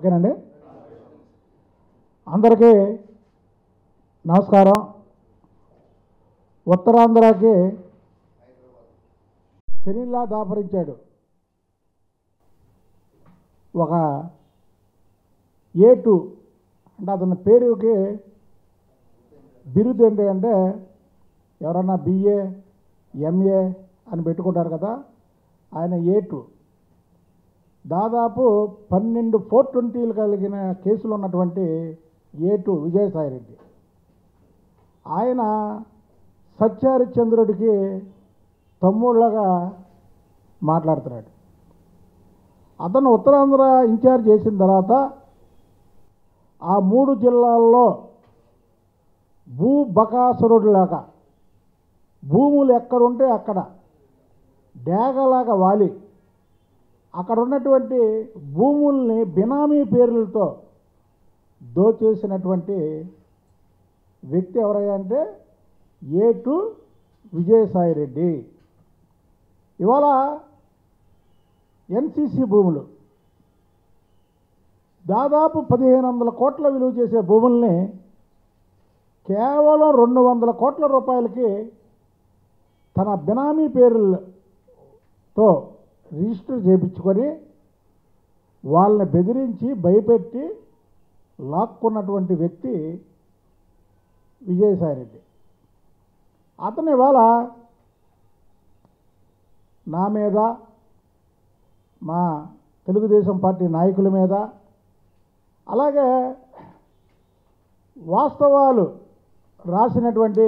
ఓకేనండి అందరికీ నమస్కారం ఉత్తరాంధ్రకి శనిలా దాపరించాడు ఒక ఏ టూ అంటే అతని పేరుకి బిరుదు ఏంటి అంటే ఎవరన్నా బిఏ ఎంఏ అని పెట్టుకుంటారు కదా ఆయన ఏ టూ దాదాపు పన్నెండు ఫోర్ ట్వంటీలు కలిగిన కేసులు ఉన్నటువంటి ఏ టూ విజయసాయిరెడ్డి ఆయన సత్యహరిశ్చంద్రుడికి తమ్ముళ్ళగా మాట్లాడుతున్నాడు అతను ఉత్తరాంధ్ర ఇన్ఛార్జ్ చేసిన తర్వాత ఆ మూడు జిల్లాల్లో భూ బకాసురుడిలాగా భూములు ఎక్కడుంటే అక్కడ డేగలాగా వాలి అక్కడ ఉన్నటువంటి భూముల్ని బినామీ పేర్లతో దోచేసినటువంటి వ్యక్తి ఎవరయ్యా అంటే ఏ టు విజయసాయిరెడ్డి ఇవాళ ఎన్సిసి భూములు దాదాపు పదిహేను వందల కోట్ల విలువ చేసే భూముల్ని కేవలం రెండు వందల కోట్ల రూపాయలకి తన బినామీ పేర్లతో రిజిస్టర్ చేయించుకొని వాళ్ళని బెదిరించి భయపెట్టి లాక్కున్నటువంటి వ్యక్తి విజయసాయిరెడ్డి అతను ఇవాళ నా మీద మా తెలుగుదేశం పార్టీ నాయకుల మీద అలాగే వాస్తవాలు రాసినటువంటి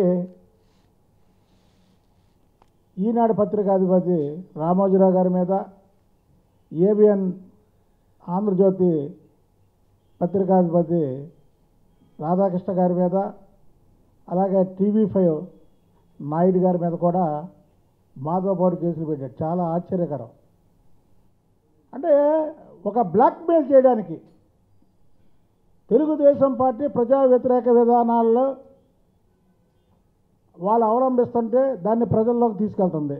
ఈనాడు పత్రికాధిపతి రామోజీరావు గారి మీద ఏబిఎన్ ఆంధ్రజ్యోతి పత్రికాధిపతి రాధాకృష్ణ గారి మీద అలాగే టీవీ ఫైవ్ నాయుడు గారి మీద కూడా మాధవపాడు కేసులు పెట్టాడు చాలా ఆశ్చర్యకరం అంటే ఒక బ్లాక్మెయిల్ చేయడానికి తెలుగుదేశం పార్టీ ప్రజా వ్యతిరేక విధానాల్లో వాళ్ళు అవలంబిస్తుంటే దాన్ని ప్రజల్లోకి తీసుకెళ్తుంది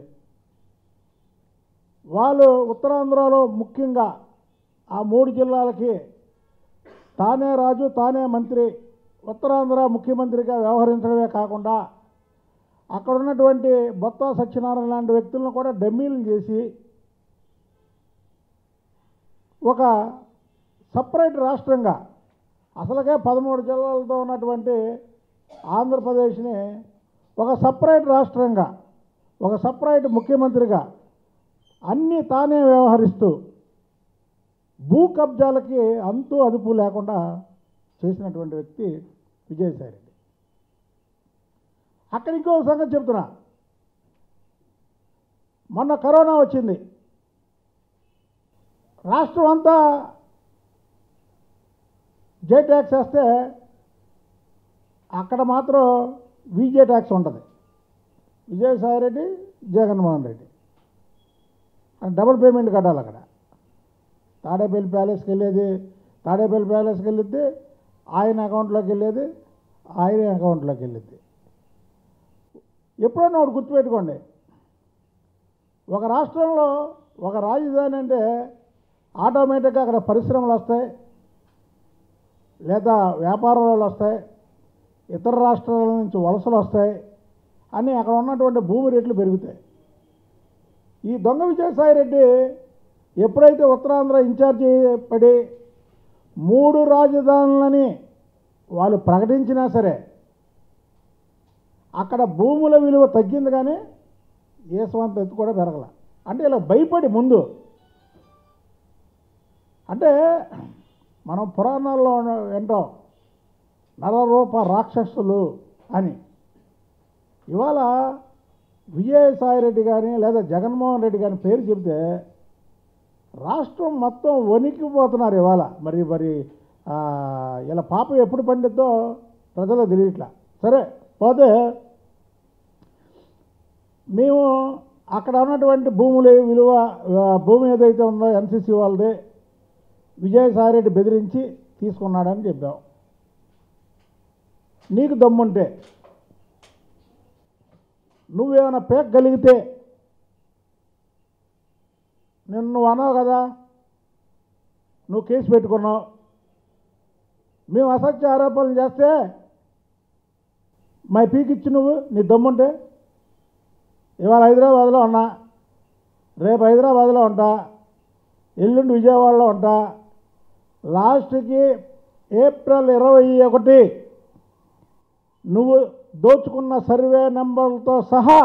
వాళ్ళు ఉత్తరాంధ్రలో ముఖ్యంగా ఆ మూడు జిల్లాలకి తానే రాజు తానే మంత్రి ఉత్తరాంధ్ర ముఖ్యమంత్రిగా వ్యవహరించడమే కాకుండా అక్కడ ఉన్నటువంటి బొత్స సత్యనారాయణ లాంటి వ్యక్తులను కూడా డమ్మీలు చేసి ఒక సపరేట్ రాష్ట్రంగా అసలుకే పదమూడు జిల్లాలతో ఉన్నటువంటి ఆంధ్రప్రదేశ్ని ఒక సపరేట్ రాష్ట్రంగా ఒక సపరేట్ ముఖ్యమంత్రిగా అన్నీ తానే వ్యవహరిస్తూ భూ కబ్జాలకి అంతు అదుపు లేకుండా చేసినటువంటి వ్యక్తి విజయసాయిరెడ్డి అక్కడ ఇంకో సంగతి చెప్తున్నా మొన్న కరోనా వచ్చింది రాష్ట్రం అంతా జే ట్యాక్స్ వేస్తే అక్కడ మాత్రం విజే ట్యాక్స్ ఉంటుంది విజయసాయిరెడ్డి జగన్మోహన్ రెడ్డి డబుల్ పేమెంట్ కట్టాలి అక్కడ తాడేపల్లి ప్యాలెస్కి వెళ్ళేది తాడేపల్లి ప్యాలెస్కి వెళ్ళిద్ది ఆయన అకౌంట్లోకి వెళ్ళేది ఆయన అకౌంట్లోకి వెళ్ళిద్ది ఎప్పుడన్నా ఒకటి గుర్తుపెట్టుకోండి ఒక రాష్ట్రంలో ఒక రాజధాని అంటే ఆటోమేటిక్గా అక్కడ పరిశ్రమలు వస్తాయి లేదా వ్యాపారాలు వస్తాయి ఇతర రాష్ట్రాల నుంచి వలసలు వస్తాయి అని అక్కడ ఉన్నటువంటి భూమి రేట్లు పెరుగుతాయి ఈ దొంగ విజయసాయిరెడ్డి ఎప్పుడైతే ఉత్తరాంధ్ర ఇన్ఛార్జి పడి మూడు రాజధానులని వాళ్ళు ప్రకటించినా సరే అక్కడ భూముల విలువ తగ్గింది కానీ ఏసవంత ఎత్తు కూడా పెరగల అంటే ఇలా భయపడి ముందు అంటే మనం పురాణాల్లో వింటాం నరరూప రాక్షసులు అని ఇవాళ విజయసాయిరెడ్డి కానీ లేదా జగన్మోహన్ రెడ్డి కానీ పేరు చెబితే రాష్ట్రం మొత్తం వణికిపోతున్నారు ఇవాళ మరి మరి ఆ, ఇలా పాపం ఎప్పుడు పండిద్దో ప్రజలకు తెలియట్లా సరే పోతే మేము అక్కడ ఉన్నటువంటి భూముల విలువ ఆ, భూమి ఏదైతే ఉందో ఎన్సీసీ వాళ్ళది విజయసాయిరెడ్డి బెదిరించి తీసుకున్నాడని చెప్పాం నీకు దమ్ముంటే నువ్వేమైనా పేకగలిగితే నిన్ను నువ్వు అనవు కదా నువ్వు కేసు పెట్టుకున్నావు మేము అసత్య ఆరోపణలు చేస్తే మా పీకిచ్చి నువ్వు నీ దమ్ముంటే ఇవాళ హైదరాబాద్లో ఉన్నా రేపు హైదరాబాద్లో ఉంటా ఎల్లుండి విజయవాడలో ఉంటా లాస్ట్కి ఏప్రిల్ ఇరవై ఒకటి నువ్వు దోచుకున్న సర్వే నెంబర్లతో సహా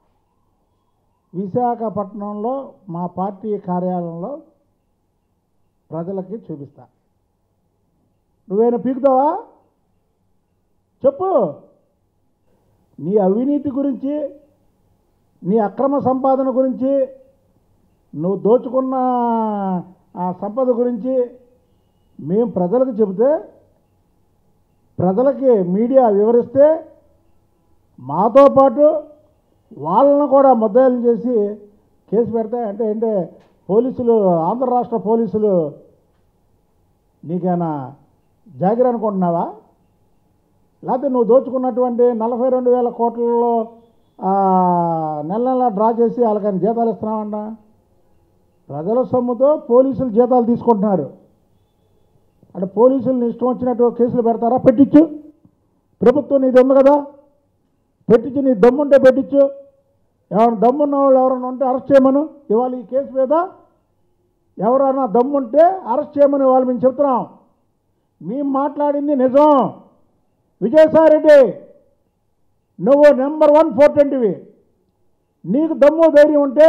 విశాఖపట్నంలో మా పార్టీ కార్యాలయంలో ప్రజలకి చూపిస్తా నువ్వేనా పీకుతావా చెప్పు నీ అవినీతి గురించి నీ అక్రమ సంపాదన గురించి నువ్వు దోచుకున్న ఆ సంపద గురించి మేము ప్రజలకు చెబితే ప్రజలకి మీడియా వివరిస్తే మాతో పాటు వాళ్ళను కూడా ముద్దాయిలు చేసి కేసు పెడితే అంటే అంటే పోలీసులు ఆంధ్ర రాష్ట్ర పోలీసులు నీకేనా జాగిరి అనుకుంటున్నావా లేకపోతే నువ్వు దోచుకున్నటువంటి నలభై రెండు వేల కోట్లలో ఆ, నెల నెల డ్రా చేసి వాళ్ళకని జీతాలు ఇస్తున్నామంట ప్రజల సొమ్ముతో పోలీసులు జీతాలు తీసుకుంటున్నారు అంటే పోలీసులు ఇష్టం వచ్చినట్టు కేసులు పెడతారా పెట్టించు ప్రభుత్వం నీది ఉంది కదా పెట్టించు నీ దమ్ముంటే పెట్టించు ఎవరైనా దమ్మున్న వాళ్ళు ఎవరైనా ఉంటే అరెస్ట్ చేయమను ఇవాళ ఈ కేసు మీద ఎవరైనా దమ్ముంటే అరెస్ట్ చేయమని వాళ్ళు మేము చెప్తున్నాం మేము మాట్లాడింది నిజం విజయసాయిరెడ్డి నువ్వు నెంబర్ వన్ ఫోర్ ట్వంటీవి నీకు దమ్ము ధైర్యం ఉంటే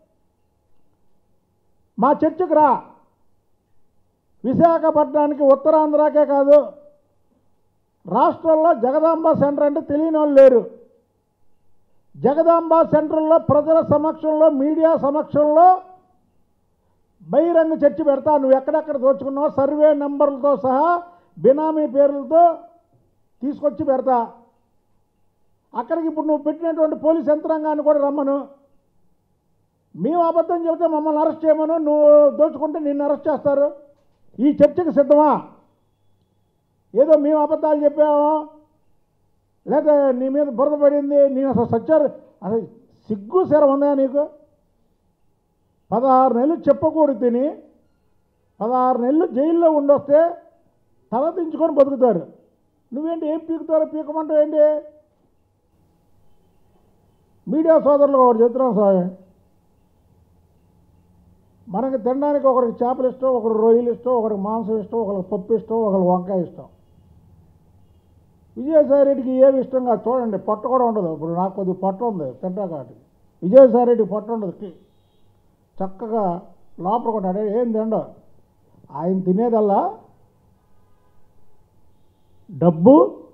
మా చర్చకు రా విశాఖపట్నానికి ఉత్తరాంధ్రకే కాదు రాష్ట్రంలో జగదాంబ సెంటర్ అంటే తెలియని వాళ్ళు లేరు జగదాంబ సెంటర్లో ప్రజల సమక్షంలో మీడియా సమక్షంలో బహిరంగ చర్చ పెడతా నువ్వు ఎక్కడెక్కడ దోచుకున్నావో సర్వే నెంబర్లతో సహా బినామీ పేర్లతో తీసుకొచ్చి పెడతా అక్కడికి ఇప్పుడు నువ్వు పెట్టినటువంటి పోలీస్ యంత్రాంగాన్ని కూడా రమ్మను మేము అబద్ధం చెబితే మమ్మల్ని అరెస్ట్ చేయమను నువ్వు దోచుకుంటే నిన్ను అరెస్ట్ చేస్తారు ఈ చర్చకు సిద్ధమా ఏదో మేము అబద్ధాలు చెప్పాము లేదా నీ మీద బురద పడింది నేను అసలు సచ్చారు అసలు సిగ్గు సిర ఉందా నీకు పదహారు నెలలు చెప్పకూడదు తిని పదహారు నెలలు జైల్లో ఉండొస్తే తల దించుకొని బతుకుతారు నువ్వేంటి ఏం పీకుతారో పీకమంటావు ఏంటి మీడియా సోదరులు ఒకటి చెప్తున్నాం సార్ మనకి తినడానికి ఒకరికి చేపలు ఇష్టం ఒకరు రొయ్యలు ఇష్టం ఒకరికి మాంసం ఇష్టం ఒకరికి పప్పు ఇష్టం ఒకరికి వంకాయ ఇష్టం విజయసాయి రెడ్డికి ఏమి ఇష్టం కాదు చూడండి పొట్ట కూడా ఉండదు ఇప్పుడు నాకు కొద్దిగా పొట్ట ఉంది తింటా కాబట్టి విజయసాయి రెడ్డికి పొట్ట ఉండదు కి- చక్కగా లోపల కొట్టాడు ఏం తిండవు ఆయన తినేదల్లా డబ్బు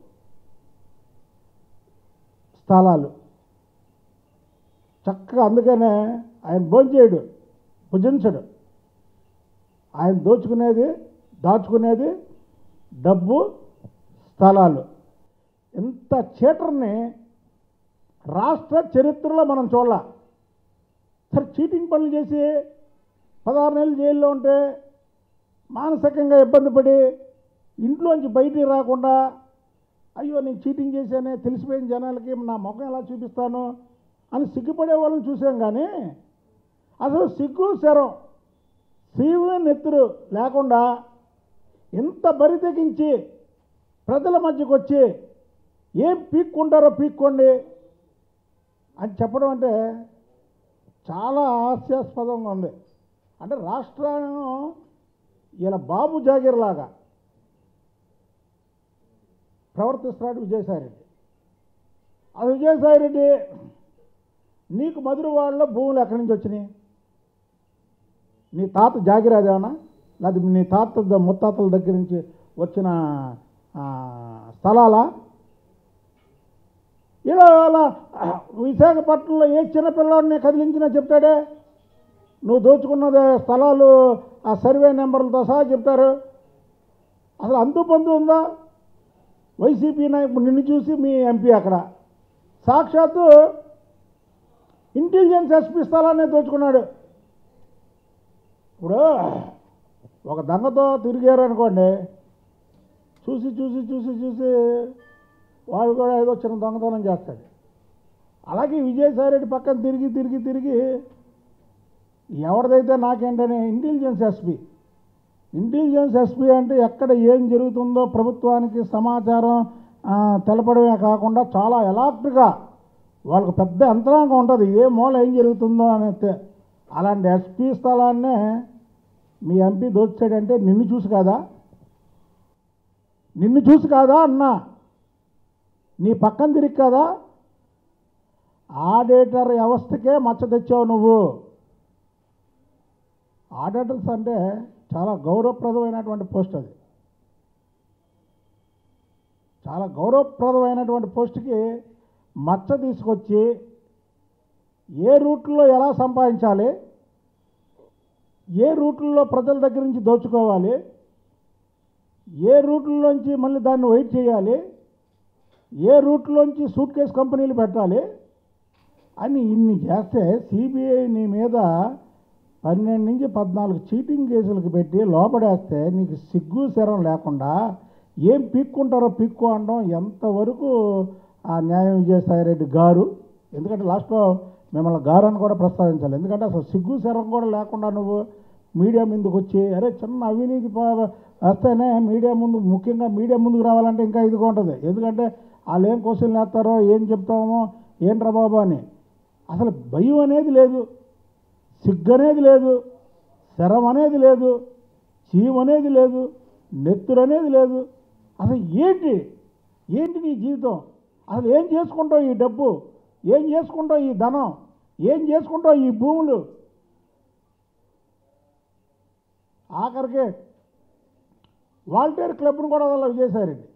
స్థలాలు చక్కగా అందుకనే ఆయన భోంచేయడు భుజించడు ఆయన దోచుకునేది దాచుకునేది డబ్బు స్థలాలు ఇంత చీటర్ని రాష్ట్ర చరిత్రలో మనం చూడాల సరే చీటింగ్ పనులు చేసి పదహారు నెలలు జైల్లో ఉంటే మానసికంగా ఇబ్బంది పడి ఇంట్లోంచి బయటికి రాకుండా అయ్యో నేను చీటింగ్ చేశానే తెలిసిపోయిన జనాలకి నా ముఖం ఎలా చూపిస్తాను అని సిగ్గుపడే వాళ్ళని చూసాం కానీ అసలు సిగ్గు శరం సీవు నెత్తురు లేకుండా ఇంత బరి తెగించి ప్రజల మధ్యకు వచ్చి ఏం పీక్కుంటారో పీక్కోండి అని చెప్పడం అంటే చాలా హాస్యాస్పదంగా ఉంది అంటే రాష్ట్రాన్ని ఇలా బాబు జాగీర్లాగా ప్రవర్తిస్తున్నాడు విజయసాయిరెడ్డి ఆ విజయసాయిరెడ్డి నీకు మధురవాడలో భూములు ఎక్కడి నుంచి వచ్చినాయి నీ తాత జాగిరాదేమన్నా లేదా నీ తాత ద- ముత్తాతల దగ్గర నుంచి వచ్చిన ఆ, స్థలాలా ఇలా అలా విశాఖపట్నంలో ఏ చిన్నపిల్లాడిని కదిలించినా చెప్తాడే నువ్వు దోచుకున్నది స్థలాలు ఆ సర్వే నెంబర్లతో సహా చెప్తారు అసలు అంతు పొందు ఉందా వైసీపీ నాయకుడు నిన్ను చూసి మీ ఎంపీ అక్కడ సాక్షాత్తు ఇంటెలిజెన్స్ ఎస్పీ స్థలాన్ని దోచుకున్నాడు ఇప్పుడు ఒక దొంగతో తిరిగారు అనుకోండి చూసి చూసి చూసి చూసి వాడు కూడా ఏదో చిన్న దొంగతనం చేస్తాడు అలాగే విజయసాయిరెడ్డి పక్కన తిరిగి తిరిగి తిరిగి ఎవరిదైతే నాకేంటని ఇంటెలిజెన్స్ ఎస్పీ ఇంటెలిజెన్స్ ఎస్పీ అంటే ఎక్కడ ఏం జరుగుతుందో ప్రభుత్వానికి సమాచారం ఆ, తెలపడమే కాకుండా చాలా ఎలాక్ట్గా వాళ్ళకు పెద్ద యంత్రాంగం ఉంటుంది ఏ మూల ఏం జరుగుతుందో అని తె- అలాంటి ఎస్పీ స్థలాన్నే మీ ఎంపీ దోచాడంటే నిన్ను చూసి కాదా నిన్ను చూసి కాదా అన్నా నీ పక్కన తిరిగి కదా ఆడిటర్ వ్యవస్థకే మచ్చ తెచ్చావు నువ్వు ఆడిటర్స్ అంటే చాలా గౌరవప్రదమైనటువంటి పోస్ట్ అది చాలా గౌరవప్రదమైనటువంటి పోస్ట్కి మచ్చ తీసుకొచ్చి ఏ రూట్లో ఎలా సంపాదించాలి ఏ రూట్లలో ప్రజల దగ్గర నుంచి దోచుకోవాలి ఏ రూట్లోంచి మళ్ళీ దాన్ని వెయిట్ చేయాలి ఏ రూట్లోంచి సూట్ కేస్ కంపెనీలు పెట్టాలి అని ఇన్ని చేస్తే సిబిఐ నీ మీద పన్నెండు నుంచి పద్నాలుగు చీటింగ్ కేసులకు పెట్టి లోపడేస్తే నీకు సిగ్గు శరం లేకుండా ఏం పీక్కుంటారో పీక్కు అనడం ఎంతవరకు ఆ న్యాయం విజయసాయిరెడ్డి గారు ఎందుకంటే లాస్ట్లో మిమ్మల్ని గారు అని కూడా ప్రస్తావించాలి ఎందుకంటే అసలు సిగ్గు శరం కూడా లేకుండా నువ్వు మీడియా ముందుకు వచ్చి అరే చిన్న అవినీతి ప- వస్తేనే మీడియా ముందు ముఖ్యంగా మీడియా ముందుకు రావాలంటే ఇంకా ఇదిగా ఉంటుంది ఎందుకంటే వాళ్ళు ఏం క్వశ్చన్లు వేస్తారో ఏం చెప్తామో ఏంట్రా బాబు అని అసలు భయం అనేది లేదు సిగ్గు అనేది లేదు శరం అనేది లేదు చీమ అనేది లేదు నెత్తురు అనేది లేదు అసలు ఏంటి ఏంటి నీ జీవితం అసలు ఏం చేసుకుంటావు ఈ డబ్బు ఏం చేసుకుంటావు ఈ ధనం ఏం చేసుకుంటావు ఈ భూములు ఆఖరికి వాల్టేర్ క్లబ్ను కూడా వాళ్ళ విజయసాయిరెడ్డి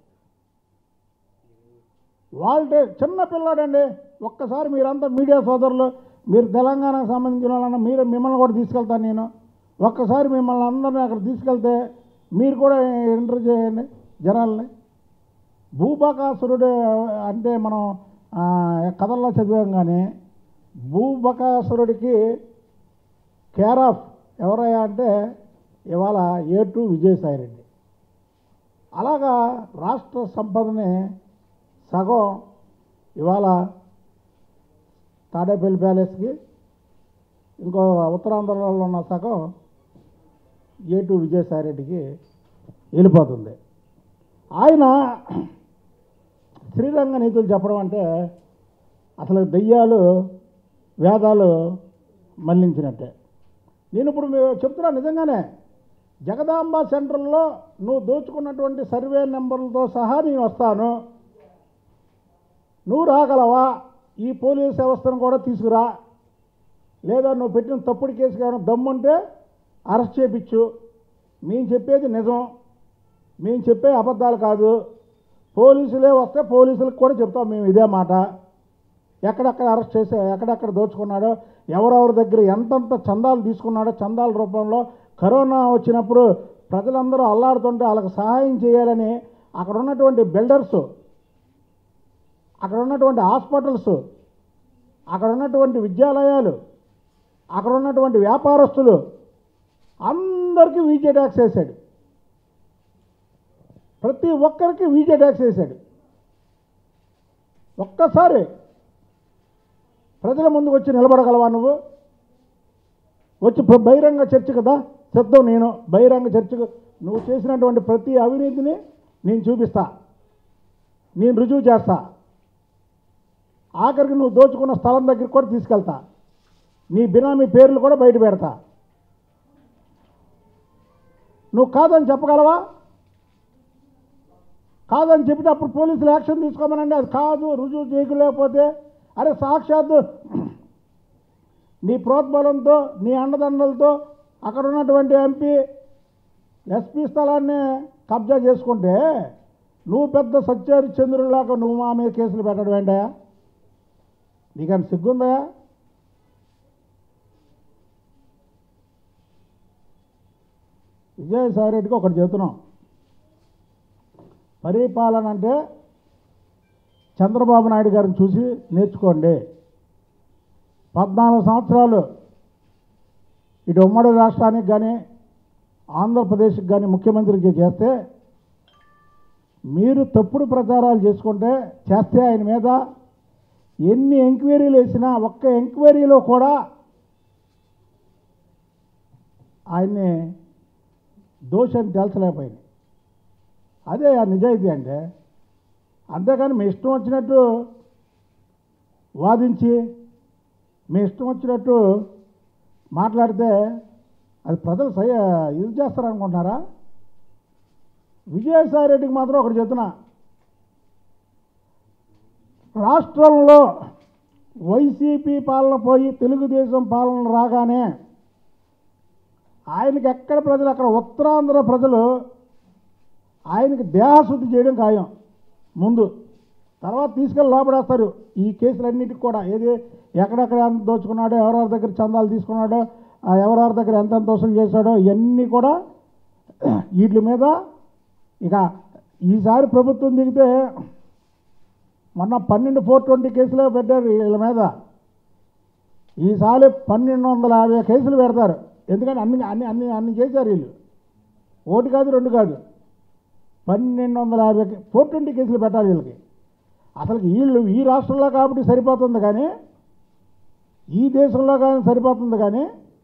వాల్టేర్ చిన్న పిల్లాడండి ఒక్కసారి మీరంతా మీడియా సోదరులు మీరు తెలంగాణకు సంబంధించిన వాళ్ళన్న మీరు మిమ్మల్ని కూడా తీసుకెళ్తాను నేను ఒక్కసారి మిమ్మల్ని అందరినీ అక్కడ తీసుకెళ్తే మీరు కూడా ఎంటర్ చేయండి జనాల్ని భూబకాసురుడు అంటే మనం ఆ, కథల్లో చదివాం కానీ భూబకాసురుడికి కేర్ ఆఫ్ ఎవరయ్యా అంటే ఇవాళ ఏ టు విజయసాయిరెడ్డి అలాగా రాష్ట్ర సంపదని సగం ఇవాళ తాడేపల్లి ప్యాలెస్కి ఇంకో ఉత్తరాంధ్రలో ఉన్న సగం ఏ టు విజయసాయిరెడ్డికి వెళ్ళిపోతుంది ఆయన శ్రీరంగ నీతులు చెప్పడం అంటే అసలు దెయ్యాలు వేదాలు మళ్లించినట్టే నేను ఇప్పుడు మీ- చెప్తున్నా నిజంగానే జగదాంబ సెంటర్లో నువ్వు దోచుకున్నటువంటి సర్వే నెంబర్లతో సహా నేను వస్తాను నువ్వు రాగలవా ఈ పోలీస్ వ్యవస్థను కూడా తీసుకురా లేదా నువ్వు పెట్టిన తప్పుడు కేసు ఏమైనా దమ్ముంటే అరెస్ట్ చేయించు మేము చెప్పేది నిజం మేము చెప్పే అబద్ధాలు కాదు పోలీసులే వస్తే పోలీసులకు కూడా చెప్తాం మేము ఇదే మాట ఎక్కడెక్కడ అరెస్ట్ చేసే ఎక్కడెక్కడ దోచుకున్నాడో ఎవరెవరి దగ్గర ఎంతెంత చందాలు తీసుకున్నాడో చందాల రూపంలో కరోనా వచ్చినప్పుడు ప్రజలందరూ అల్లాడుతుంటే వాళ్ళకి సహాయం చేయాలని అక్కడ ఉన్నటువంటి బిల్డర్స్ అక్కడ ఉన్నటువంటి హాస్పిటల్స్ అక్కడ ఉన్నటువంటి విద్యాలయాలు అక్కడ ఉన్నటువంటి వ్యాపారస్తులు అందరికీ వీజే ట్యాక్స్ వేశాడు ప్రతి ఒక్కరికి వీజే ట్యాక్స్ వేశాడు ఒక్కసారి ప్రజల ముందుకు వచ్చి నిలబడగలవా నువ్వు వచ్చి ప్ర- బహిరంగ చర్చ కదా సిద్ధం నేను బహిరంగ చర్చకు నువ్వు చేసినటువంటి ప్రతి అవినీతిని నేను చూపిస్తా నేను రుజువు చేస్తా ఆఖరికి నువ్వు దోచుకున్న స్థలం దగ్గరికి కూడా తీసుకెళ్తా నీ బినామీ పేర్లు కూడా బయట పెడతా నువ్వు కాదని చెప్పగలవా కాదని చెబితే అప్పుడు పోలీసులు యాక్షన్ తీసుకోమనండి అది కాదు రుజువు చేయలేకపోతే అరే సాక్షాత్తు నీ ప్రోద్బలంతో నీ అండదండలతో అక్కడ ఉన్నటువంటి ఎంపీ ఎస్పీ స్థలాన్ని కబ్జా చేసుకుంటే నువ్వు పెద్ద సత్యారి చంద్రులాగా నువ్వు మా మీద కేసులు పెట్టడం ఏంటయా నీకని సిగ్గుందా విజయసాయి రెడ్డికి ఒకటి చెబుతున్నాం పరిపాలన అంటే చంద్రబాబు నాయుడు గారిని చూసి నేర్చుకోండి పద్నాలుగు సంవత్సరాలు ఇటు ఉమ్మడి రాష్ట్రానికి కానీ ఆంధ్రప్రదేశ్కి కానీ ముఖ్యమంత్రికి చేస్తే మీరు తప్పుడు ప్రచారాలు చేసుకుంటే చేస్తే ఆయన మీద ఎన్ని ఎంక్వైరీలు వేసినా ఒక్క ఎంక్వైరీలో కూడా ఆయన్ని దోషం తేల్చలేకపోయింది అదే ఆ నిజాయితీ అంటే అంతేకాని మీ ఇష్టం వచ్చినట్టు వాదించి మీ ఇష్టం వచ్చినట్టు మాట్లాడితే అది ప్రజలు సై ఇది చేస్తారనుకుంటున్నారా విజయసాయి రెడ్డికి మాత్రం ఒకటి చెప్తున్నా రాష్ట్రంలో వైసీపీ పాలన పోయి తెలుగుదేశం పాలన రాగానే ఆయనకి ఎక్కడ ప్రజలు అక్కడ ఉత్తరాంధ్ర ప్రజలు ఆయనకి దేహశుద్ధి చేయడం ఖాయం ముందు తర్వాత తీసుకెళ్ళి లోపడేస్తారు ఈ కేసులన్నిటికి కూడా ఏది ఎక్కడెక్కడ ఎంత దోచుకున్నాడో ఎవరెవరి దగ్గర చందాలు తీసుకున్నాడో ఆ ఎవరెవరి దగ్గర ఎంతెంత వసూలు చేశాడో ఇవన్నీ కూడా వీటి మీద ఇక ఈసారి ప్రభుత్వం దిగితే మొన్న పన్నెండు ఫోర్ ట్వంటీ కేసులు పెట్టారు వీళ్ళ మీద ఈసారి పన్నెండు వందల యాభై కేసులు పెడతారు ఎందుకంటే అన్ని అన్ని అన్ని అన్ని చేశారు వీళ్ళు ఒకటి కాదు రెండు కాదు పన్నెండు వందల యాభై ఫోర్ ట్వంటీ కేసులు పెట్టాలి వీళ్ళకి అసలు వీళ్ళు ఈ రాష్ట్రంలో కాబట్టి సరిపోతుంది కానీ ఈ దేశంలో కానీ సరిపోతుంది కానీ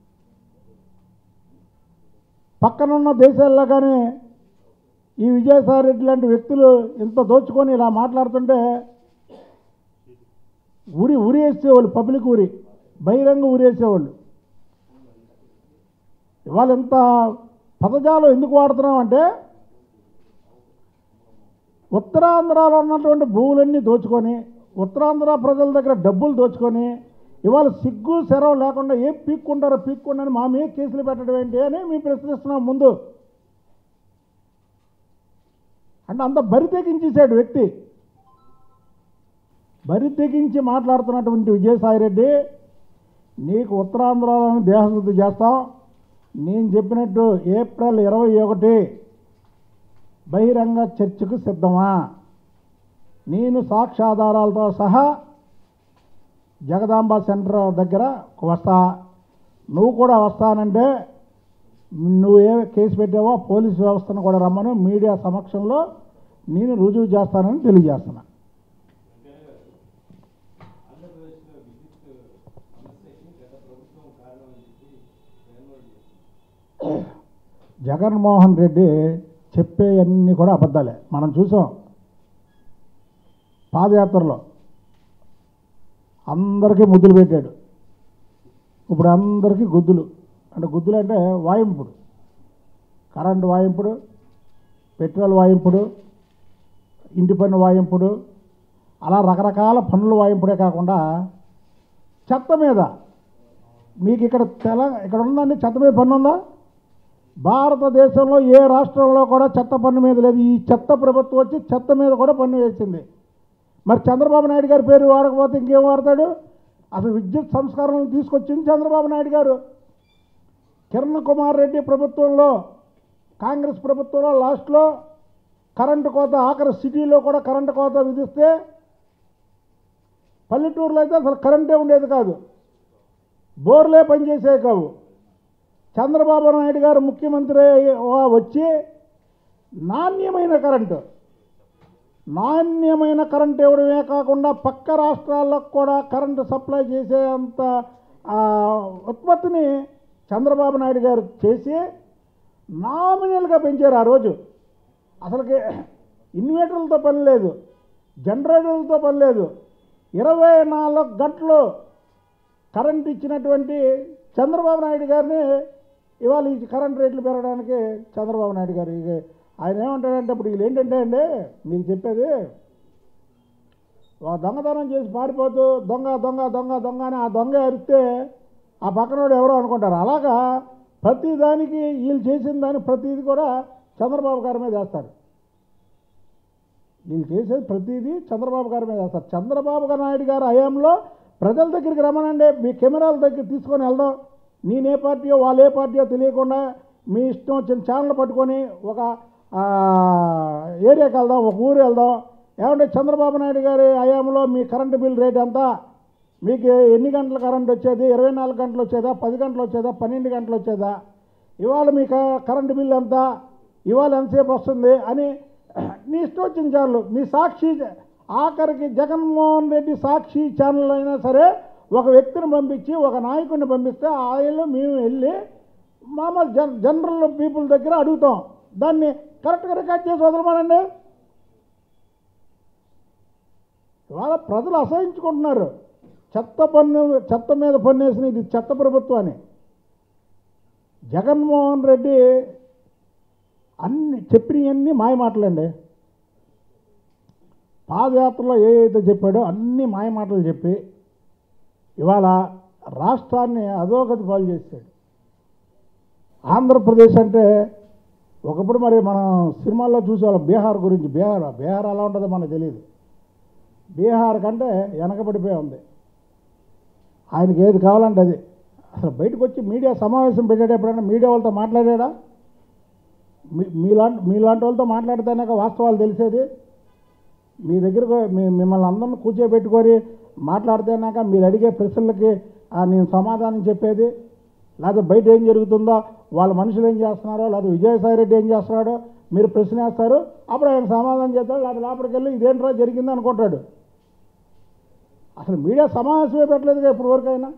పక్కనున్న దేశాల్లో కానీ ఈ విజయసాయి రెడ్డి లాంటి వ్యక్తులు ఇంత దోచుకొని ఇలా మాట్లాడుతుంటే ఉరి ఉరి వేసేవాళ్ళు పబ్లిక్ ఉరి బహిరంగ ఉరి వేసేవాళ్ళు ఇవాళ ఇంత పదజాలం ఎందుకు వాడుతున్నాం అంటే ఉత్తరాంధ్రలో ఉన్నటువంటి భూములన్నీ దోచుకొని ఉత్తరాంధ్ర ప్రజల దగ్గర డబ్బులు దోచుకొని ఇవాళ సిగ్గు శరం లేకుండా ఏం పీక్కుంటారో పీక్కుండని మా మీద కేసులు పెట్టడం ఏంటి అని మేము ప్రశ్నిస్తున్నాం ముందు అంటే అంత బరి తెగించేసాడు వ్యక్తి బరి తెగించి మాట్లాడుతున్నటువంటి విజయసాయిరెడ్డి నీకు ఉత్తరాంధ్రలోని దేహశుద్ధి చేస్తాం నేను చెప్పినట్టు ఏప్రిల్ ఇరవై ఒకటి బహిరంగ చర్చకు సిద్ధమా నేను సాక్ష్యాధారాలతో సహా జగదాంబ సెంటర్ దగ్గర వస్తా నువ్వు కూడా వస్తానంటే నువ్వు ఏ కేసు పెట్టావో పోలీసు వ్యవస్థను కూడా రమ్మను మీడియా సమక్షంలో నేను రుజువు చేస్తానని తెలియజేస్తున్నా ఆంధ్రప్రదేశ్లో విద్యుత్ సమస్యకి గత ప్రభుత్వం కారణం అని చెప్పి జగన్మోహన్ రెడ్డి జగన్మోహన్ రెడ్డి చెప్పేవన్నీ కూడా అబద్ధాలే మనం చూసాం పాదయాత్రలో అందరికీ ముద్దులు పెట్టాడు ఇప్పుడు అందరికీ గుద్దులు అంటే గుద్దులు అంటే వాయింపుడు కరెంటు వాయింపుడు పెట్రోల్ వాయింపుడు ఇంటి పన్ను వాయింపుడు అలా రకరకాల పన్నులు వాయింపుడే కాకుండా చెత్త మీద మీకు ఇక్కడ తెల ఇక్కడ ఉందండి చెత్త మీద పన్ను ఉందా భారతదేశంలో ఏ రాష్ట్రంలో కూడా చెత్త పన్ను మీద లేదు ఈ చెత్త ప్రభుత్వం వచ్చి చెత్త మీద కూడా పన్ను వేసింది మరి చంద్రబాబు నాయుడు గారి పేరు వాడకపోతే ఇంకేం వాడతాడు అసలు విద్యుత్ సంస్కరణలు తీసుకొచ్చింది చంద్రబాబు నాయుడు గారు కిరణ్ కుమార్ రెడ్డి ప్రభుత్వంలో కాంగ్రెస్ ప్రభుత్వంలో లాస్ట్లో కరెంటు కోత ఆఖరి సిటీలో కూడా కరెంటు కోత విధిస్తే పల్లెటూరులో అయితే అసలు కరెంటే ఉండేది కాదు బోర్లే పనిచేసేవి కావు చంద్రబాబు నాయుడు గారు ముఖ్యమంత్రి అయ్యి- వచ్చి నాణ్యమైన కరెంటు నాణ్యమైన కరెంట్ ఇవ్వడమే కాకుండా పక్క రాష్ట్రాలకు కూడా కరెంటు సప్లై చేసేంత ఆ, ఉత్పత్తిని చంద్రబాబు నాయుడు గారు చేసి నామినల్గా పెంచారు ఆ రోజు అసలుకి ఇన్వర్టర్లతో పని లేదు జనరేటర్లతో పని లేదు ఇరవై నాలుగు గంటలు కరెంట్ ఇచ్చినటువంటి చంద్రబాబు నాయుడు గారిని ఇవాళ ఈ కరెంట్ రేట్లు పెరగడానికి చంద్రబాబు నాయుడు గారు ఇక ఆయన ఏమంటాడంటే ఇప్పుడు వీళ్ళు ఏంటంటే అండి మీకు చెప్పేది ఒక దొంగతనం చేసి పారిపోతూ దొంగ దొంగ దొంగ దొంగ అని ఆ దొంగ ఎరిస్తే ఆ పక్కనోడు ఎవరో అనుకుంటారు అలాగా ప్రతి దానికి వీళ్ళు చేసిన దానికి ప్రతిది కూడా చంద్రబాబు గారి మీద వేస్తారు వీళ్ళు చేసేది ప్రతిదీ చంద్రబాబు గారి మీద వేస్తారు చంద్రబాబు గారు నాయుడు గారు హయాంలో ప్రజల దగ్గరికి రమ్మనండి మీ కెమెరాల దగ్గర తీసుకొని వెళ్దాం నేనే పార్టీయో వాళ్ళు ఏ పార్టీయో తెలియకుండా మీ ఇష్టం వచ్చిన ఛానల్ పట్టుకొని ఒక ఆ, ఏరియాకి వెళ్దాం ఒక ఊరు వెళ్దాం ఏమంటే చంద్రబాబు నాయుడు గారి హయాంలో మీ కరెంటు బిల్ రేట్ ఎంత మీకు ఎన్ని గంటల కరెంట్ వచ్చేది ఇరవై నాలుగు గంటలు వచ్చేదా పది గంటలు వచ్చేదా పన్నెండు గంటలు వచ్చేదా ఇవాళ మీ క- కరెంటు బిల్ ఎంత ఇవాళ ఎంతసేపు వస్తుంది అని నీ ఇష్టం వచ్చిన ఛానల్ మీ సాక్షి ఆఖరికి జగన్మోహన్ రెడ్డి సాక్షి ఛానల్ అయినా సరే ఒక వ్యక్తిని పంపించి ఒక నాయకుడిని పంపిస్తే ఆయన మేము వెళ్ళి మామూలు జన్ జనరల్ పీపుల్ దగ్గర అడుగుతాం దాన్ని కరెక్ట్గా రికార్డ్ చేసి వదలమానండి ఇవాళ ప్రజలు అసహించుకుంటున్నారు చెత్త పన్ను చెత్త మీద పన్ను వేసిన ఇది చెత్త ప్రభుత్వాన్ని జగన్మోహన్ రెడ్డి అన్ని చెప్పినవన్నీ మాయ మాటలండి పాదయాత్రలో ఏ అయితే చెప్పాడో అన్ని మాయ మాటలు చెప్పి ఇవాళ రాష్ట్రాన్ని అధోగతి పాలు చేశాడు ఆంధ్రప్రదేశ్ అంటే ఒకప్పుడు మరి మనం సినిమాల్లో చూసేవాళ్ళం బీహార్ గురించి బీహార్ బీహార్ ఎలా ఉంటుందో మనకు తెలియదు బీహార్ కంటే వెనకబడిపోయి ఉంది ఆయనకి ఏది కావాలంటే అది అసలు బయటకు వచ్చి మీడియా సమావేశం పెట్టాడు ఎప్పుడైనా మీడియా వాళ్ళతో మాట్లాడాడా మీ మీలాంటి మీలాంటి వాళ్ళతో మాట్లాడితేనాక వాస్తవాలు తెలిసేది మీ దగ్గరకు మీ మిమ్మల్ని అందరిని కూర్చోబెట్టుకొని మాట్లాడితేనాక మీరు అడిగే ప్రశ్నలకి ఆ, నేను సమాధానం చెప్పేది లేదా బయట ఏం జరుగుతుందో వాళ్ళ మనుషులు ఏం చేస్తున్నారో లేదా విజయసాయి రెడ్డి ఏం చేస్తున్నాడో మీరు ప్రశ్న వేస్తారు అప్పుడు ఆయన సమాధానం చేస్తాడు లేదా లోపలికి వెళ్ళి ఇదేంట్రా జరిగింది అనుకుంటాడు అసలు మీడియా సమావేశమే పెట్టలేదుగా ఇప్పుడు వరకు అయినా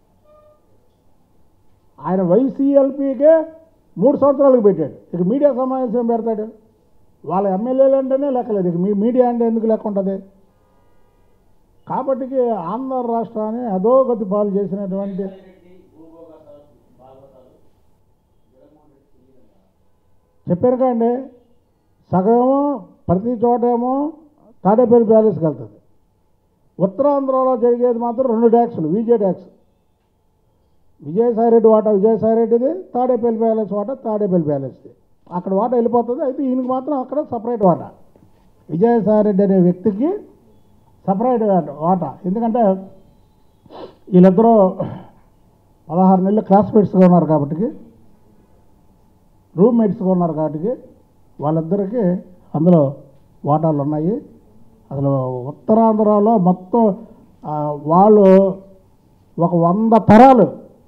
ఆయన వైసీఎల్పీకే మూడు సంవత్సరాలకు పెట్టాడు ఇక మీడియా సమావేశం ఏం పెడతాడు వాళ్ళ ఎమ్మెల్యేలు అంటేనే లెక్కలేదు ఇక మీ మీడియా అంటే ఎందుకు లెక్క ఉంటుంది కాబట్టి ఆంధ్ర రాష్ట్రాన్ని అధోగతి పాలు చేసినటువంటి రెడ్డి భూభోగతాలు భాగవతాలు జగన్మోహన్ రెడ్డి తెలియదంట చెప్పారు కండి సగమేమో ప్రతి చోటేమో తాడేపల్లి ప్యాలెస్కి వెళ్తుంది ఉత్తరాంధ్రలో జరిగేది మాత్రం రెండు ట్యాక్సులు విజే ట్యాక్స్ విజయసాయిరెడ్డి వాటా విజయసాయిరెడ్డిది తాడేపల్లి ప్యాలెస్ వాటా తాడేపల్లి ప్యాలెస్ది అక్కడ వాటా వెళ్ళిపోతుంది అయితే ఈయనకి మాత్రం అక్కడ సపరేట్ వాటా విజయసాయిరెడ్డి అనే వ్యక్తికి సపరేట్ వాటా ఎందుకంటే వీళ్ళిద్దరూ పదహారు నెలలు క్లాస్మేట్స్గా ఉన్నారు కాబట్టి రూమ్మేట్స్గా ఉన్నారు కాబట్టి వాళ్ళిద్దరికీ అందులో వాటాలు ఉన్నాయి అసలు ఉత్తరాంధ్రలో మొత్తం ఆ, వాళ్ళు ఒక వంద తరాలు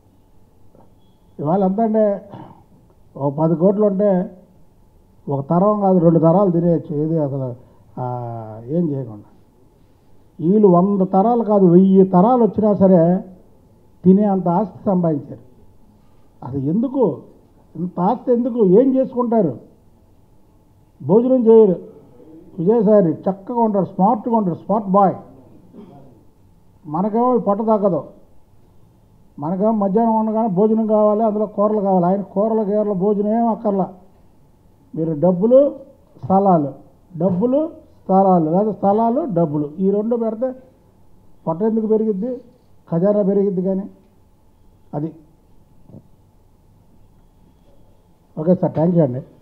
ఇవాళ ఎంత అంటే ఒక పది కోట్లు ఉంటే ఒక తరం కాదు రెండు తరాలు తినేయచ్చు ఏది అసలు ఆ, ఏం చేయకుండా వీళ్ళు వంద తరాలు కాదు వెయ్యి తరాలు వచ్చినా సరే తినే అంత ఆస్తి సంపాదించారు అసలు ఎందుకు ఇంత ఆస్తి ఎందుకు ఏం చేసుకుంటారు భోజనం చేయరు విజయసాయి చక్కగా ఉంటాడు స్మార్ట్గా ఉంటాడు స్మార్ట్ బాయ్ మనకేమో ఈ పొట్ట తగ్గదు మనకేమో మధ్యాహ్నం ఉండగానే భోజనం కావాలి అందులో కూరలు కావాలి ఆయన కూరలు గీరలు భోజనం ఏం అక్కర్లా మీరు డబ్బులు స్థలాలు డబ్బులు స్థలాలు లేదా స్థలాలు డబ్బులు ఈ రెండు పెడితే పొట్ట ఎందుకు పెరిగిద్ది ఖజానా పెరిగిద్ది కానీ అది ఓకే సార్ థ్యాంక్ యూ అండి